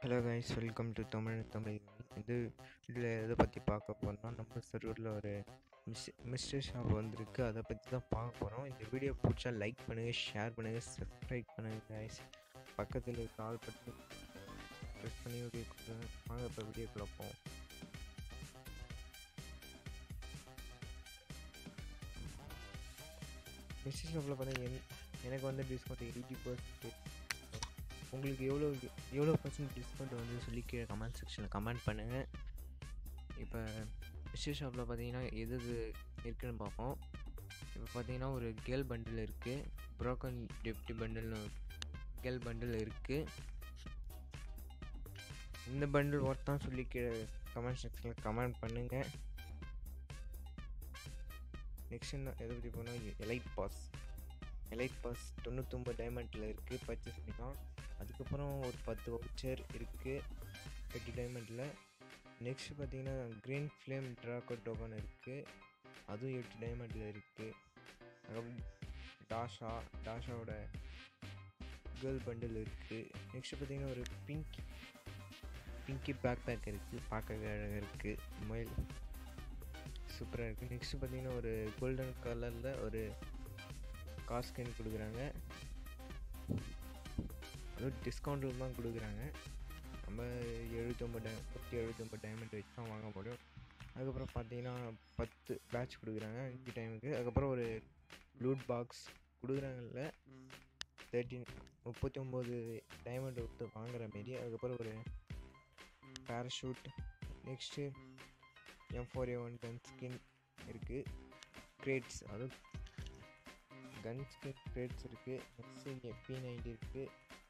hello guys welcome to Tamil Tamil இது இதில் எதை பற்றி பார்க்க போகிறோம்னா நம்ம சர்வரில் ஒரு மிஸ் மிஸ்டர் ஷாப் வந்திருக்கு அதை பற்றி தான் பார்க்க போகிறோம் இந்த வீடியோ பிடிச்சா லைக் பண்ணுங்கள் ஷேர் பண்ணுங்கள் சப்ஸ்கிரைப் பண்ணுங்கள் கைஸ் பக்கத்தில் இருக்க ஆள் பற்றி ப்ரெஸ் பண்ணி வீடியோ கொடுங்க வாங்க இப்போ வீடியோக்குள்ளே போவோம் மிஸ்டர் ஷாப்பில் பார்த்தா என் எனக்கு வந்து டிஸ்கவுண்ட் எயிட்டி பர்சன்டேஜ் உங்களுக்கு எவ்வளோ எவ்வளோ பர்சன்ட் டிஸ்கவுண்ட் வந்து சொல்லி கீழே கமெண்ட் செக்ஷனில் கமெண்ட் பண்ணுங்கள் இப்போ மிஸ்டர் ஷாப்பில் பார்த்தீங்கன்னா எது எது இருக்குன்னு பார்ப்போம் இப்போ பார்த்தீங்கன்னா ஒரு கேர்ள் பண்டில் இருக்குது ப்ரோக்கன் டெப்டி பண்டில்னு கேர்ள் பண்டில் இருக்குது இந்த பண்டில் ஒருத்தான் சொல்லி கீழே கமெண்ட் செக்ஷனில் கமெண்ட் பண்ணுங்கள் நெக்ஸ்ட் என்ன எதை பற்றி போனால் எலைட் பாஸ் எலைட் பாஸ் தொண்ணூத்தொம்பது டைமண்டில் இருக்குது பர்ச்சேஸ் பண்ணிக்கலாம் அதுக்கப்புறம் ஒரு பத்து வவுச்சர் இருக்குது எட்டு டைமண்டில் நெக்ஸ்ட் பார்த்தீங்கன்னா க்ரீன் ஃப்ளேம் ட்ராக்கோ டோக்கன் இருக்குது அதுவும் எட்டு டைமண்டில் இருக்குது அதுக்கப்புறம் டாஷா டாஷாவோட கேர்ள் பண்டில் இருக்குது நெக்ஸ்ட் பார்த்தீங்கன்னா ஒரு பிங்க் பிங்கி பேக் பேக் இருக்குது பார்க்க அழகாக இருக்குது மொபைல் சூப்பராக இருக்குது நெக்ஸ்ட்டு பார்த்தீங்கன்னா ஒரு கோல்டன் கலரில் ஒரு கார் ஸ்கேன் கொடுக்குறாங்க அதுவும் டிஸ்கவுண்ட்டில் தான் கொடுக்குறாங்க நம்ம எழுபத்தொம்பது டை நூற்றி எழுபத்தொம்பது டைமண்ட் வச்சு தான் வாங்க முடியும் அதுக்கப்புறம் பார்த்தீங்கன்னா பத்து பேட்ச் கொடுக்குறாங்க அஞ்சு டைமுக்கு அதுக்கப்புறம் ஒரு லூட் பாக்ஸ் கொடுக்குறாங்கல்ல தேர்ட்டின் முப்பத்தி ஒம்பது டைமண்ட் விட்டு வாங்குற மாரி அதுக்கப்புறம் ஒரு parachute next M four A one gun skin இருக்குது கிரேட்ஸ் அதுவும் கன் ஸ்கின் கிரேட்ஸ் இருக்குது நெக்ஸ்ட்டு இங்கே பி நைன்டி இருக்குது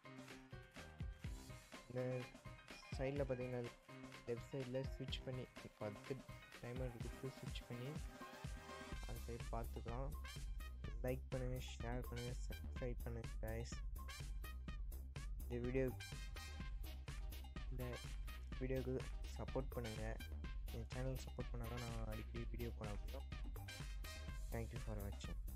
இந்த சைடில் பார்த்தீங்கன்னா லெஃப்ட் சைடில் ஸ்விட்ச் பண்ணி பத்து டைமண்ட் கொடுத்து ஸ்விட்ச் பண்ணி அந்த சைடு பார்த்துக்கலாம் லைக் பண்ணுங்கள் ஷேர் பண்ணுங்கள் சப்ஸ்கிரைப் பண்ணுங்கள் கைஸ் இந்த வீடியோ இந்த வீடியோவுக்கு சப்போர்ட் பண்ணுங்கள் என் சேனல் சப்போர்ட் பண்ணால் தான் நான் அடிக்கடி வீடியோ பண்ண முடியும் தேங்க்யூ ஃபார் வாட்சிங்